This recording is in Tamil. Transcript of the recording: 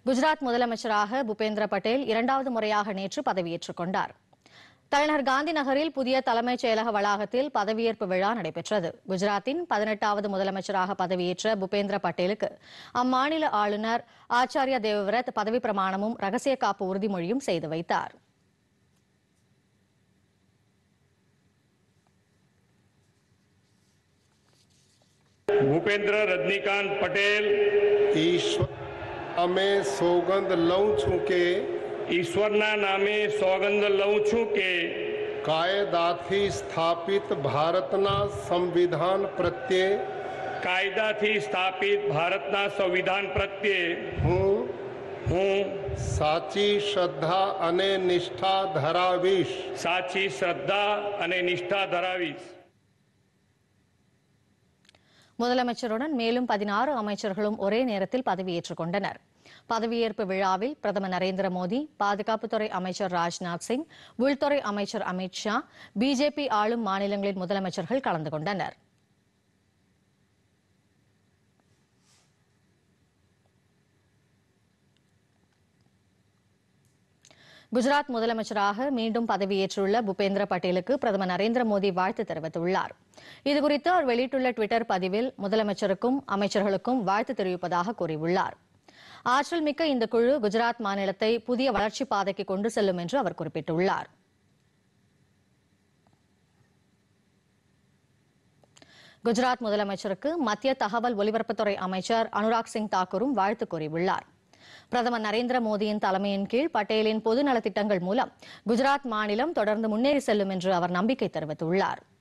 குஜராத் முதலமைச்சராக பூபேந்திர பட்டேல் இரண்டாவது முறையாக நேற்று பதவியேற்றுக் கொண்டார் தலைநகர் காந்தி நகரில் புதிய தலைமைச் செயலக வளாகத்தில் பதவியேற்பு விழா நடைபெற்றது குஜராத்தின் பதினெட்டாவது முதலமைச்சராக பதவியேற்ற பூபேந்திர பட்டேலுக்கு அம்மாநில ஆளுநர் ஆச்சாரியா தேவவ்ரத் பதவி பிரமாணமும் ரகசிய காப்பு உறுதிமொழியும் செய்து வைத்தார் ભૂપેન્દ્ર રજનીકાંત પટેલ ईश्वर અમે સોગંદ લઉં છું કે ઈશ્વરના નામે સોગંદ લઉં છું કે કાયદાથી સ્થાપિત ભારતના સંવિધાન પ્રત્યે કાયદાથી સ્થાપિત ભારતના સંવિધાન પ્રત્યે હું હું સાચી શ્રદ્ધા અને નિષ્ઠા ધરાવીશ સાચી શ્રદ્ધા અને નિષ્ઠા ધરાવીશ முதலமைச்சருடன் மேலும் பதினாறு அமைச்சர்களும் ஒரே நேரத்தில் பதவியேற்றுக் கொண்டனர் பதவியேற்பு விழாவில் பிரதமர் நரேந்திர மோடி பாதுகாப்புத்துறை அமைச்சர் ராஜ்நாத் சிங் உள்துறை அமைச்சர் அமித் ஷா பிஜேபி ஆளும் மாநிலங்களின் முதலமைச்சர்கள் கலந்து கொண்டனர் குஜராத் முதலமைச்சராக மீண்டும் பதவியேற்றுள்ள பூபேந்திர பட்டேலுக்கு பிரதமர் நரேந்திர மோடி வாழ்த்து தெரிவித்துள்ளார் இதுகுறித்து அவர் வெளியிட்டுள்ள டுவிட்டர் பதிவில் முதலமைச்சருக்கும் அமைச்சர்களுக்கும் வாழ்த்து தெரிவிப்பதாக கூறியுள்ளார் ஆற்றல் மிக்க இந்த குழு குஜராத் மாநிலத்தை புதிய வளர்ச்சி பாதைக்கு கொண்டு செல்லும் என்று அவர் குறிப்பிட்டுள்ளார் குஜராத் முதலமைச்சருக்கு மத்திய தகவல் ஒலிபரப்புத்துறை அமைச்சர் அனுராக் சிங் தாக்கூரும் வாழ்த்து கூறியுள்ளார் பிரதமர் நரேந்திர மோடியின் தலைமையின் கீழ் பட்டேலின் பொது நலத்திட்டங்கள் மூலம் குஜராத் மாநிலம் தொடர்ந்து முன்னேறி செல்லும் என்று அவர் நம்பிக்கை தெரிவித்துள்ளார்